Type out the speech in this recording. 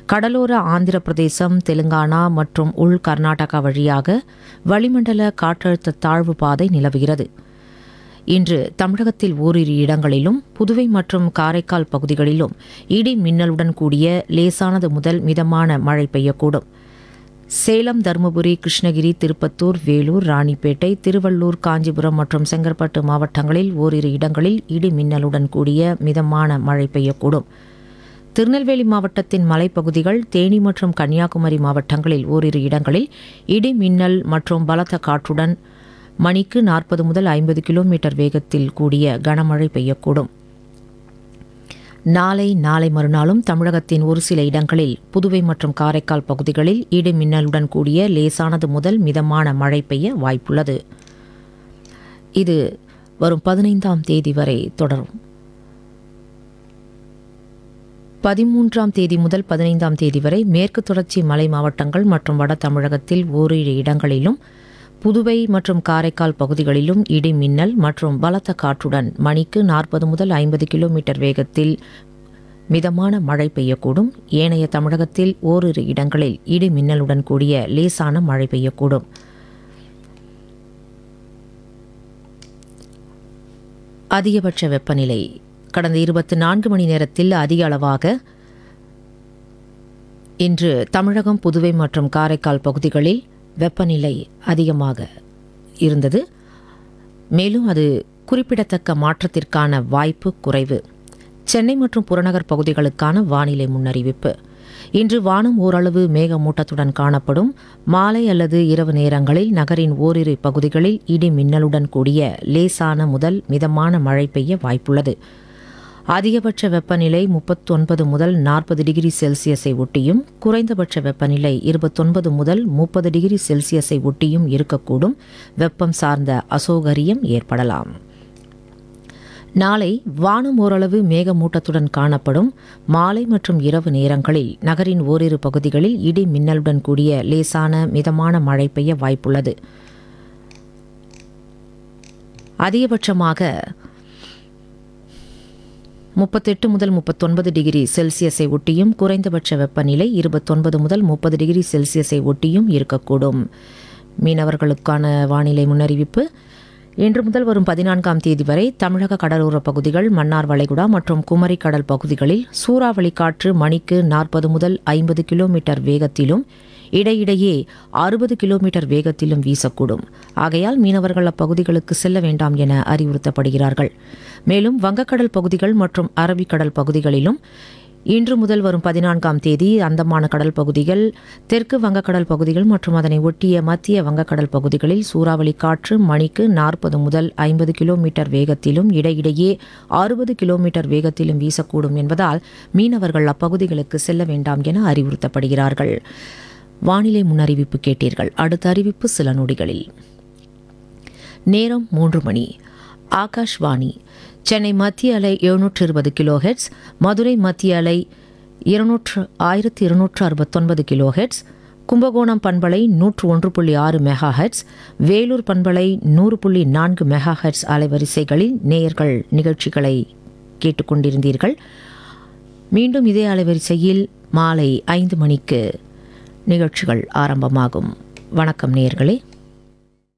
கடலோர ஆந்திர பிரதேசம் தெலுங்கானா மற்றும் உள் கர்நாடகா வழியாக வளிமண்டல காற்றழுத்த தாழ்வு பாதை நிலவுகிறது இன்று தமிழகத்தில் ஓரிரு இடங்களிலும் புதுவை மற்றும் காரைக்கால் பகுதிகளிலும் இடி மின்னலுடன் கூடிய லேசானது முதல் மிதமான மழை பெய்யக்கூடும் சேலம் தருமபுரி கிருஷ்ணகிரி திருப்பத்தூர் வேலூர் ராணிப்பேட்டை திருவள்ளூர் காஞ்சிபுரம் மற்றும் செங்கற்பட்டு மாவட்டங்களில் ஓரிரு இடங்களில் இடி மின்னலுடன் கூடிய மிதமான மழை பெய்யக்கூடும் திருநெல்வேலி மாவட்டத்தின் மலைப்பகுதிகள் தேனி மற்றும் கன்னியாகுமரி மாவட்டங்களில் ஓரிரு இடங்களில் இடி மின்னல் மற்றும் பலத்த காற்றுடன் மணிக்கு நாற்பது முதல் ஐம்பது கிலோமீட்டர் வேகத்தில் கூடிய கனமழை பெய்யக்கூடும் நாளை நாளை மறுநாளும் தமிழகத்தின் ஒரு சில இடங்களில் புதுவை மற்றும் காரைக்கால் பகுதிகளில் இடி மின்னலுடன் கூடிய லேசானது முதல் மிதமான மழை பெய்ய வாய்ப்புள்ளது இது வரும் பதினைந்தாம் தேதி வரை தொடரும் பதிமூன்றாம் தேதி முதல் பதினைந்தாம் தேதி வரை மேற்கு தொடர்ச்சி மலை மாவட்டங்கள் மற்றும் வட தமிழகத்தில் ஓரிரு இடங்களிலும் புதுவை மற்றும் காரைக்கால் பகுதிகளிலும் இடி மின்னல் மற்றும் பலத்த காற்றுடன் மணிக்கு நாற்பது முதல் ஐம்பது கிலோமீட்டர் வேகத்தில் மிதமான மழை பெய்யக்கூடும் ஏனைய தமிழகத்தில் ஓரிரு இடங்களில் இடி மின்னலுடன் கூடிய லேசான மழை பெய்யக்கூடும் அதிகபட்ச வெப்பநிலை கடந்த இருபத்தி நான்கு மணி நேரத்தில் அதிக அளவாக இன்று தமிழகம் புதுவை மற்றும் காரைக்கால் பகுதிகளில் வெப்பநிலை அதிகமாக இருந்தது மேலும் அது குறிப்பிடத்தக்க மாற்றத்திற்கான வாய்ப்பு குறைவு சென்னை மற்றும் புறநகர் பகுதிகளுக்கான வானிலை முன்னறிவிப்பு இன்று வானம் ஓரளவு மேகமூட்டத்துடன் காணப்படும் மாலை அல்லது இரவு நேரங்களில் நகரின் ஓரிரு பகுதிகளில் இடி மின்னலுடன் கூடிய லேசான முதல் மிதமான மழை பெய்ய வாய்ப்புள்ளது அதிகபட்ச வெப்பநிலை முப்பத்தொன்பது முதல் நாற்பது டிகிரி செல்சியஸை ஒட்டியும் குறைந்தபட்ச வெப்பநிலை இருபத்தொன்பது முதல் முப்பது டிகிரி செல்சியஸை ஒட்டியும் இருக்கக்கூடும் வெப்பம் சார்ந்த அசௌகரியம் ஏற்படலாம் நாளை வானம் ஓரளவு மேகமூட்டத்துடன் காணப்படும் மாலை மற்றும் இரவு நேரங்களில் நகரின் ஓரிரு பகுதிகளில் இடி மின்னலுடன் கூடிய லேசான மிதமான மழை பெய்ய வாய்ப்புள்ளது அதிகபட்சமாக முப்பத்தெட்டு முதல் முப்பத்தொன்பது டிகிரி செல்சியஸை ஒட்டியும் குறைந்தபட்ச வெப்பநிலை இருபத்தொன்பது முதல் முப்பது டிகிரி செல்சியஸை ஒட்டியும் இருக்கக்கூடும் மீனவர்களுக்கான வானிலை முன்னறிவிப்பு இன்று முதல் வரும் பதினான்காம் தேதி வரை தமிழக கடலோர பகுதிகள் மன்னார் வளைகுடா மற்றும் குமரி கடல் பகுதிகளில் சூறாவளி காற்று மணிக்கு நாற்பது முதல் ஐம்பது கிலோமீட்டர் வேகத்திலும் இடையிடையே அறுபது கிலோமீட்டர் வேகத்திலும் வீசக்கூடும் ஆகையால் மீனவர்கள் அப்பகுதிகளுக்கு செல்ல வேண்டாம் என அறிவுறுத்தப்படுகிறார்கள் மேலும் வங்கக்கடல் பகுதிகள் மற்றும் அரபிக்கடல் பகுதிகளிலும் இன்று முதல் வரும் பதினான்காம் தேதி அந்தமான கடல் பகுதிகள் தெற்கு வங்கக்கடல் பகுதிகள் மற்றும் அதனை ஒட்டிய மத்திய வங்கக்கடல் பகுதிகளில் சூறாவளி காற்று மணிக்கு நாற்பது முதல் ஐம்பது கிலோமீட்டர் வேகத்திலும் இடையிடையே அறுபது கிலோமீட்டர் வேகத்திலும் வீசக்கூடும் என்பதால் மீனவர்கள் அப்பகுதிகளுக்கு செல்ல வேண்டாம் என அறிவுறுத்தப்படுகிறார்கள் வானிலை முன்னறிவிப்பு கேட்டீர்கள் அடுத்த அறிவிப்பு சில நொடிகளில் நேரம் மூன்று மணி ஆகாஷ்வாணி சென்னை மத்திய அலை எழுநூற்று இருபது கிலோஹெட்ஸ் மதுரை மத்திய அலை இருநூற்று ஆயிரத்தி இருநூற்று அறுபத்தொன்பது கிலோஹெட்ஸ் கும்பகோணம் பண்பலை நூற்று ஒன்று புள்ளி ஆறு மெகா ஹெட்ஸ் வேலூர் பண்பலை நூறு புள்ளி நான்கு மெகா ஹெட்ஸ் அலைவரிசைகளில் நேயர்கள் நிகழ்ச்சிகளை கேட்டுக்கொண்டிருந்தீர்கள் மீண்டும் இதே அலைவரிசையில் மாலை ஐந்து மணிக்கு நிகழ்ச்சிகள் ஆரம்பமாகும் வணக்கம் நேயர்களே